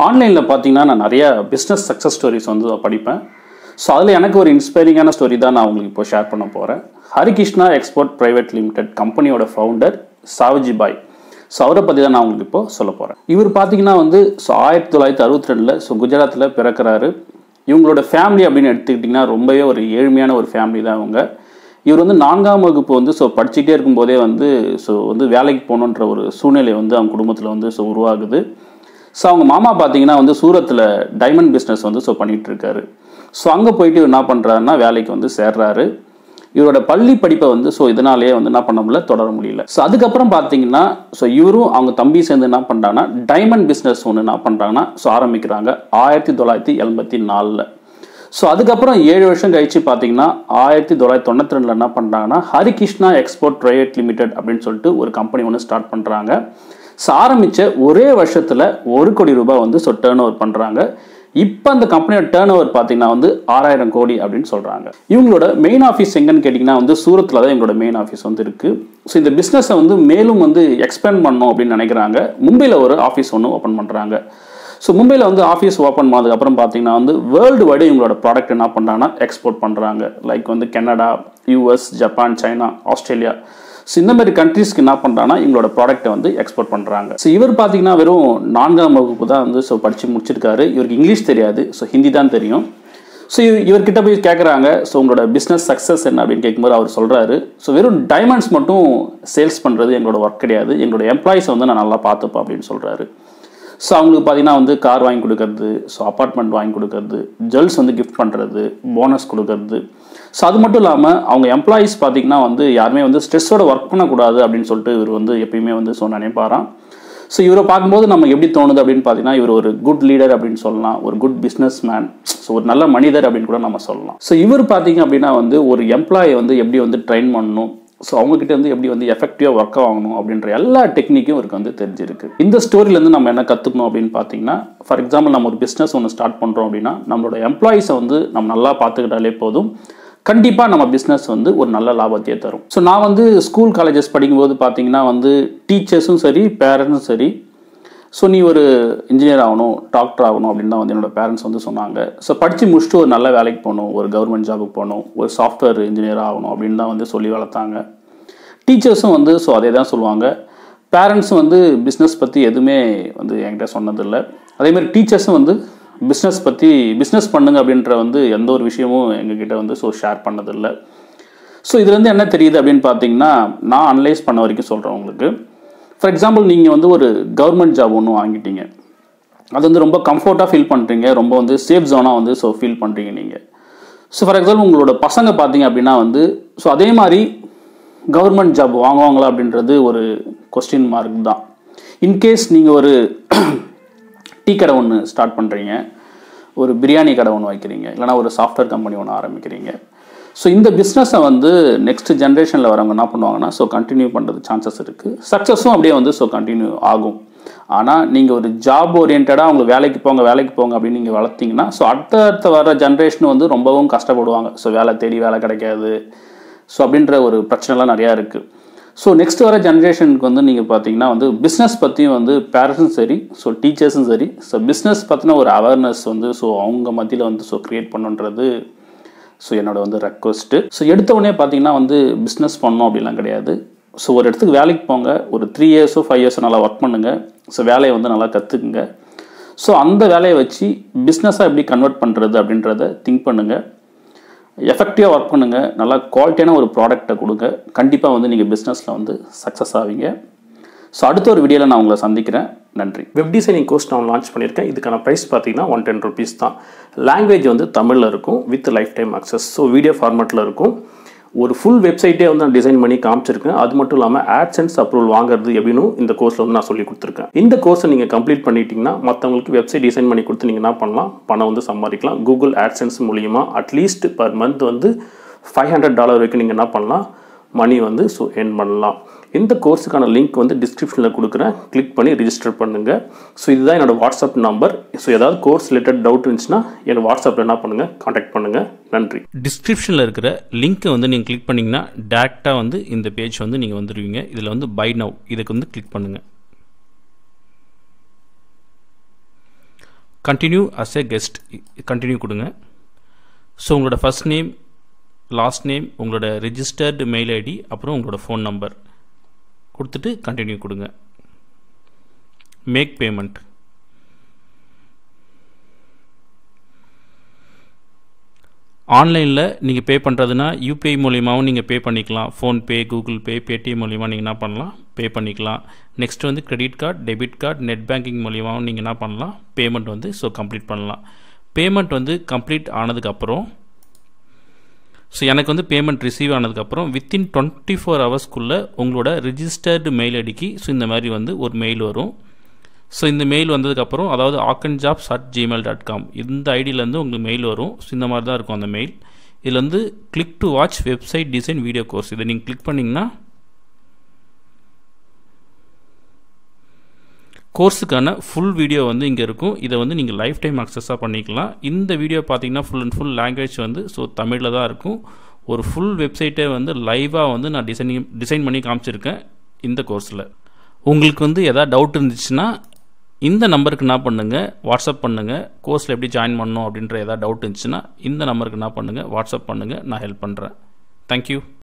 ஆன்லைனில் பார்த்தீங்கன்னா நான் நிறைய பிஸ்னஸ் சக்ஸஸ் ஸ்டோரிஸ் வந்து படிப்பேன் ஸோ அதில் எனக்கு ஒரு இன்ஸ்பைரிங்கான ஸ்டோரி தான் நான் உங்களுக்கு இப்போ ஷேர் பண்ண போகிறேன் ஹரிகிருஷ்ணா எக்ஸ்போர்ட் பிரைவேட் லிமிடெட் கம்பெனியோட ஃபவுண்டர் சாவ்ஜி பாய் ஸோ அவரை பற்றி தான் நான் உங்களுக்கு இப்போ சொல்ல போகிறேன் இவர் பார்த்தீங்கன்னா வந்து ஸோ ஆயிரத்தி தொள்ளாயிரத்தி அறுபத்தி ரெண்டில் ஸோ குஜராத்தில் பிறக்கிறாரு இவங்களோட ஃபேமிலி அப்படின்னு எடுத்துக்கிட்டிங்கன்னா ரொம்பவே ஒரு ஏழ்மையான ஒரு ஃபேமிலி தான் இவங்க இவர் வந்து நான்காம் வகுப்பு வந்து ஸோ படிச்சுட்டே இருக்கும்போதே வந்து ஸோ வந்து வேலைக்கு போகணுன்ற ஒரு சூழ்நிலை வந்து அவங்க குடும்பத்தில் வந்து ஸோ உருவாகுது ஸோ அவங்க மாமா பார்த்தீங்கன்னா வந்து சூரத்தில் டைமண்ட் பிஸ்னஸ் வந்து ஸோ பண்ணிகிட்டு இருக்காரு ஸோ அங்கே போயிட்டு இவர் என்ன பண்ணுறாருன்னா வேலைக்கு வந்து சேர்றாரு இவரோட பள்ளி படிப்பை வந்து ஸோ இதனாலேயே வந்து என்ன பண்ண முடியல தொடர முடியல ஸோ அதுக்கப்புறம் பார்த்தீங்கன்னா ஸோ இவரும் அவங்க தம்பி சேர்ந்து என்ன பண்ணுறாங்கன்னா டைமண்ட் பிஸ்னஸ் ஒன்று என்ன பண்ணுறாங்கன்னா ஸோ ஆரம்பிக்கிறாங்க ஆயிரத்தி தொள்ளாயிரத்தி எண்பத்தி நாலில் ஸோ அதுக்கப்புறம் ஏழு வருஷம் கழிச்சு பார்த்தீங்கன்னா ஆயிரத்தி தொள்ளாயிரத்தி தொண்ணூற்றி ரெண்டில் என்ன பண்ணுறாங்கன்னா ஹரிகிருஷ்ணா எக்ஸ்போர்ட் பிரைவேட் லிமிடெட் அப்படின்னு சொல்லிட்டு ஒரு கம்பெனி ஒன்று ஸ்டார்ட் பண்ணுறாங்க ஸோ ஆரம்பித்த ஒரே வருஷத்தில் ஒரு கோடி ரூபாய் வந்து ஸோ டேர்ன் ஓவர் பண்ணுறாங்க இப்போ அந்த கம்பெனியோட டேர்ன் ஓவர் பார்த்தீங்கன்னா வந்து ஆறாயிரம் கோடி அப்படின்னு சொல்கிறாங்க இவங்களோட மெயின் ஆஃபீஸ் எங்கன்னு கேட்டிங்கன்னா வந்து சூரத்தில் தான் இவங்களோட மெயின் ஆஃபீஸ் வந்து இருக்குது ஸோ இந்த பிஸ்னஸை வந்து மேலும் வந்து எக்ஸ்பேண்ட் பண்ணணும் அப்படின்னு நினைக்கிறாங்க மும்பையில் ஒரு ஆஃபீஸ் ஒன்று ஓப்பன் பண்ணுறாங்க ஸோ மும்பையில் வந்து ஆஃபீஸ் ஓப்பன் பண்ணதுக்கப்புறம் பார்த்தீங்கன்னா வந்து வேர்ல்டு வைடு இவங்களோட ப்ராடக்ட் என்ன பண்ணுறாங்கன்னா எக்ஸ்போர்ட் பண்ணுறாங்க லைக் வந்து Canada US Japan China Australia so இந்த மாதிரி கண்ட்ரீஸ்க்கு என்ன பண்ணுறாங்கன்னா இவங்களோட ப்ராடக்ட்டை வந்து எக்ஸ்போர்ட் பண்ணுறாங்க ஸோ இவர் பார்த்தீங்கன்னா வெறும் நான்காம் வகுப்பு தான் வந்து ஸோ படித்து முடிச்சிருக்காரு இவருக்கு இங்கிலீஷ் தெரியாது ஸோ ஹிந்தி தான் தெரியும் ஸோ இவர்கிட்ட போய் கேட்குறாங்க ஸோ உங்களோட பிஸ்னஸ் சக்ஸஸ் என்ன அப்படின்னு கேட்கும்போது அவர் சொல்கிறாரு ஸோ வெறும் டைமண்ட்ஸ் மட்டும் சேல்ஸ் பண்ணுறது எங்களோட ஒர்க் கிடையாது எங்களோட எம்ப்ளாயிஸை வந்து நான் நல்லா பார்த்துப்பேன் அப்படின்னு சொல்கிறாரு ஸோ அவங்களுக்கு பார்த்தீங்கன்னா வந்து கார் வாங்கி கொடுக்கறது ஸோ அப்பார்ட்மெண்ட் வாங்கி கொடுக்கறது ஜுவல்ஸ் வந்து கிஃப்ட் பண்ணுறது போனஸ் கொடுக்கறது ஸோ அது மட்டும் இல்லாமல் அவங்க எம்ப்ளாயீஸ் பார்த்தீங்கன்னா வந்து யாருமே வந்து ஸ்ட்ரெஸ்ஸோட ஒர்க் பண்ணக்கூடாது அப்படின்னு சொல்லிட்டு இவர் வந்து எப்பயுமே வந்து ஸோ நினைப்பாராம் ஸோ இவரை பார்க்கும்போது நம்ம எப்படி தோணுது அப்படின்னு பார்த்தீங்கன்னா இவர் ஒரு குட் லீடர் அப்படின்னு சொல்லலாம் ஒரு குட் பிஸ்னஸ் மேன் ஸோ ஒரு நல்ல மனிதர் அப்படின்னு கூட நம்ம சொல்லலாம் ஸோ இவர் பார்த்தீங்க அப்படின்னா வந்து ஒரு எம்ப்ளாயை வந்து எப்படி வந்து ட்ரெயின் பண்ணணும் ஸோ அவங்ககிட்ட வந்து எப்படி வந்து எஃபெக்டிவாக ஒர்க் ஆகணும் அப்படின்ற எல்லா டெக்னிக்கும் இவருக்கு வந்து தெரிஞ்சிருக்கு இந்த ஸ்டோரியிலேருந்து நம்ம என்ன கற்றுக்கணும் அப்படின்னு பார்த்தீங்கன்னா ஃபார் எக்ஸாம்பிள் நம்ம ஒரு பிஸ்னஸ் ஒன்று ஸ்டார்ட் பண்ணுறோம் அப்படின்னா நம்மளோட எம்ப்ளாயிஸை வந்து நம்ம நல்லா பார்த்துக்கிட்டாலே போதும் கண்டிப்பாக நம்ம பிஸ்னஸ் வந்து ஒரு நல்ல லாபத்தையே தரும் ஸோ நான் வந்து ஸ்கூல் காலேஜஸ் படிக்கும்போது பார்த்தீங்கன்னா வந்து டீச்சர்ஸும் சரி பேரண்ட்ஸும் சரி ஸோ நீ ஒரு இன்ஜினியர் ஆகணும் டாக்டர் ஆகணும் அப்படின்னு தான் வந்து என்னோட பேரண்ட்ஸ் வந்து சொன்னாங்க ஸோ படித்து முடிச்சுட்டு ஒரு நல்ல வேலைக்கு போகணும் ஒரு கவர்மெண்ட் ஜாபுக்கு போகணும் ஒரு சாஃப்ட்வேர் இன்ஜினியர் ஆகணும் அப்படின்னு தான் வந்து சொல்லி வளர்த்தாங்க டீச்சர்ஸும் வந்து ஸோ அதே தான் சொல்லுவாங்க பேரண்ட்ஸும் வந்து பிஸ்னஸ் பற்றி எதுவுமே வந்து என்கிட்ட சொன்னதில்லை அதேமாதிரி டீச்சர்ஸும் வந்து பிஸ்னஸ் பற்றி பிஸ்னஸ் பண்ணுங்க அப்படின்ற வந்து எந்த ஒரு விஷயமும் எங்ககிட்ட வந்து ஸோ ஷேர் பண்ணதில்லை ஸோ இதுலேருந்து என்ன தெரியுது அப்படின்னு பார்த்தீங்கன்னா நான் அனலைஸ் பண்ண வரைக்கும் சொல்கிறேன் உங்களுக்கு ஃபார் எக்ஸாம்பிள் நீங்கள் வந்து ஒரு கவர்மெண்ட் ஜாப் ஒன்று வாங்கிட்டீங்க அது வந்து ரொம்ப கம்ஃபர்ட்டாக ஃபீல் பண்ணுறீங்க ரொம்ப வந்து சேஃப் ஜோனாக வந்து ஸோ ஃபீல் பண்ணுறீங்க நீங்கள் ஸோ ஃபார் எக்ஸாம்பிள் உங்களோட பசங்க பார்த்தீங்க அப்படின்னா வந்து ஸோ அதே மாதிரி கவர்மெண்ட் ஜாப் வாங்குவாங்களா அப்படின்றது ஒரு கொஸ்டின் மார்க் தான் இன்கேஸ் நீங்கள் ஒரு டீ கடை ஒன்று ஸ்டார்ட் பண்ணுறீங்க ஒரு பிரியாணி கடை ஒன்று வைக்கிறீங்க இல்லைனா ஒரு சாஃப்ட்வேர் கம்பெனி ஒன்று ஆரம்பிக்கிறீங்க ஸோ இந்த பிஸ்னஸை வந்து நெக்ஸ்ட் ஜென்ரேஷனில் வரவங்க என்ன பண்ணுவாங்கன்னா ஸோ கண்டினியூ பண்ணுறது சான்சஸ் இருக்குது சக்ஸஸும் அப்படியே வந்து ஸோ கண்டினியூ ஆகும் ஆனால் நீங்கள் ஒரு ஜாப் ஓரியன்டாக உங்களுக்கு வேலைக்கு போங்க வேலைக்கு போங்க அப்படின்னு நீங்கள் வளர்த்தீங்கன்னா ஸோ அடுத்த அடுத்த வர ஜென்ரேஷன் வந்து ரொம்பவும் கஷ்டப்படுவாங்க ஸோ வேலை தேடி வேலை கிடைக்காது ஸோ அப்படின்ற ஒரு பிரச்சனைலாம் நிறையா இருக்குது ஸோ நெக்ஸ்ட் வர ஜென்ரேஷனுக்கு வந்து நீங்கள் பார்த்தீங்கன்னா வந்து பிஸ்னஸ் பற்றியும் வந்து பேரண்ட்ஸும் சரி ஸோ டீச்சர்ஸும் சரி ஸோ பிஸ்னஸ் பற்றின ஒரு அவேர்னஸ் வந்து ஸோ அவங்க மத்தியில் வந்து ஸோ க்ரியேட் பண்ணுன்றது ஸோ என்னோட வந்து ரெக்வஸ்ட்டு ஸோ எடுத்த உடனே பார்த்தீங்கன்னா வந்து பிஸ்னஸ் பண்ணணும் அப்படிலாம் கிடையாது ஸோ ஒரு இடத்துக்கு வேலைக்கு போங்க ஒரு த்ரீ இயர்ஸோ ஃபைவ் இயர்ஸோ நல்லா ஒர்க் பண்ணுங்கள் ஸோ வேலையை வந்து நல்லா கற்றுக்குங்க ஸோ அந்த வேலையை வச்சு பிஸ்னஸாக எப்படி கன்வெர்ட் பண்ணுறது அப்படின்றத திங்க் பண்ணுங்கள் எஃபெக்டிவாக ஒர்க் பண்ணுங்கள் நல்லா குவாலிட்டியான ஒரு ப்ராடக்ட்டை கொடுங்க கண்டிப்பாக வந்து நீங்கள் பிஸ்னஸில் வந்து சக்ஸஸ் ஆவீங்க ஸோ அடுத்த ஒரு வீடியோவில் நான் உங்களை சந்திக்கிறேன் நன்றி வெப் டிசைனிங் கோர்ஸ் நான் லான்ச் பண்ணியிருக்கேன் இதுக்கான ப்ரைஸ் பார்த்தீங்கன்னா ஒன் டென் ருபீஸ் தான் லாங்குவேஜ் வந்து தமிழில் இருக்கும் with lifetime access so video ஃபார்மேட்டில் இருக்கும் ஒரு ஃபுல் வெப்சைட்டே வந்து நான் டிசைன் பண்ணி காமிச்சிருக்கேன் அது மட்டும் இல்லாமல் ஆட்சன்ஸ் அப்ரூவல் வாங்குறது எப்படின்னு இந்த கோர்ஸில் வந்து நான் சொல்லி கொடுத்துருக்கேன் இந்த கோர்ஸை நீங்கள் கம்ப்ளீட் பண்ணிட்டீங்கன்னா மற்றவங்களுக்கு வெப்சைட் டிசைன் பண்ணி கொடுத்து நீங்கள் என்ன பண்ணலாம் பணம் வந்து சம்பாதிக்கலாம் கூகுள் ஆட்சன்ஸ் மூலியமாக அட்லீஸ்ட் பர் மந்த் வந்து ஃபைவ் ஹண்ட்ரட் டாலர் வரைக்கும் நீங்கள் என்ன பண்ணலாம் மணி வந்து ஸோ எர்ன் பண்ணலாம் இந்த கோர்ஸுக்கான லிங்க் வந்து டிஸ்கிரிப்ஷனில் கொடுக்குறேன் கிளிக் பண்ணி ரிஜிஸ்டர் பண்ணுங்கள் ஸோ இதுதான் என்னோட வாட்ஸ்அப் நம்பர் ஸோ ஏதாவது கோர்ஸ் ரிலேட்டட் டவுட் இருந்துச்சுன்னா என்னோட வாட்ஸ்அப்பில் என்ன பண்ணுங்கள் காண்டாக்ட் பண்ணுங்கள் நன்றி டிஸ்கிரிப்ஷனில் இருக்கிற லிங்க்கை வந்து நீங்கள் கிளிக் பண்ணிங்கன்னா டேரெக்டாக வந்து இந்த பேஜ் வந்து நீங்கள் வந்துடுவீங்க இதில் வந்து பை நவ் இதுக்கு வந்து கிளிக் பண்ணுங்கள் continue as a guest continue கொடுங்க ஸோ உங்களோட ஃபஸ்ட் நேம் லாஸ்ட் நேம் உங்களோட ரிஜிஸ்டர்டு மெயில் ஐடி அப்புறம் உங்களோட ஃபோன் நம்பர் கொடுத்துட்டு கண்டினியூ கொடுங்க மேக் பேமெண்ட் ஆன்லைனில் நீங்கள் பே பண்ணுறதுனா யூபிஐ மூலியமாகவும் நீங்கள் பே பண்ணிக்கலாம் ஃபோன்பே கூகுள் பே பேடிஎம் மூலியமாக நீங்கள் என்ன பண்ணலாம் பே பண்ணிக்கலாம் நெக்ஸ்ட் வந்து credit card debit card net banking மூலியமாகவும் நீங்கள் என்ன பண்ணலாம் பேமெண்ட் வந்து ஸோ கம்ப்ளீட் பண்ணலாம் பேமெண்ட் வந்து கம்ப்ளீட் ஆனதுக்கப்புறம் ஸோ எனக்கு வந்து பேமெண்ட் ரிசீவ் ஆனதுக்கப்புறம் வித்தின் டுவெண்ட்டி ஃபோர் ஹவர்ஸ்க்குள்ளே உங்களோட ரிஜிஸ்டர்டு மெயில் ஐடிக்கு ஸோ இந்த மாதிரி வந்து ஒரு மெயில் வரும் ஸோ இந்த மெயில் வந்ததுக்கப்புறம் அதாவது ஆக்கன் jobs at Gmail dot com இந்த ஐடியிலேருந்து உங்களுக்கு மெயில் வரும் ஸோ இந்த மாதிரி தான் இருக்கும் அந்த மெயில் இதில் வந்து click to watch website design video course இதை நீங்கள் கிளிக் பண்ணிங்கன்னா கோர்ஸுக்கான ஃபுல் வீடியோ வந்து இங்கே இருக்கும் இதை வந்து நீங்கள் லைஃப் டைம் அக்சஸாக பண்ணிக்கலாம் இந்த வீடியோ பார்த்தீங்கன்னா ஃபுல் அண்ட் ஃபுல் லாங்குவேஜ் வந்து ஸோ தமிழில் தான் இருக்கும் ஒரு ஃபுல் வெப்சைட்டே வந்து லைவாக வந்து நான் டிசைனிங் டிசைன் பண்ணி காமிச்சிருக்கேன் இந்த கோர்ஸில் உங்களுக்கு வந்து எதாவது டவுட் இருந்துச்சுன்னா இந்த நம்பருக்கு என்ன பண்ணுங்கள் வாட்ஸ்அப் பண்ணுங்கள் கோர்ஸில் எப்படி ஜாயின் பண்ணணும் அப்படின்ற எதாவது டவுட் இருந்துச்சுன்னா இந்த நம்பருக்கு என்ன பண்ணுங்கள் வாட்ஸ்அப் பண்ணுங்கள் நான் ஹெல்ப் பண்ணுறேன் தேங்க்யூ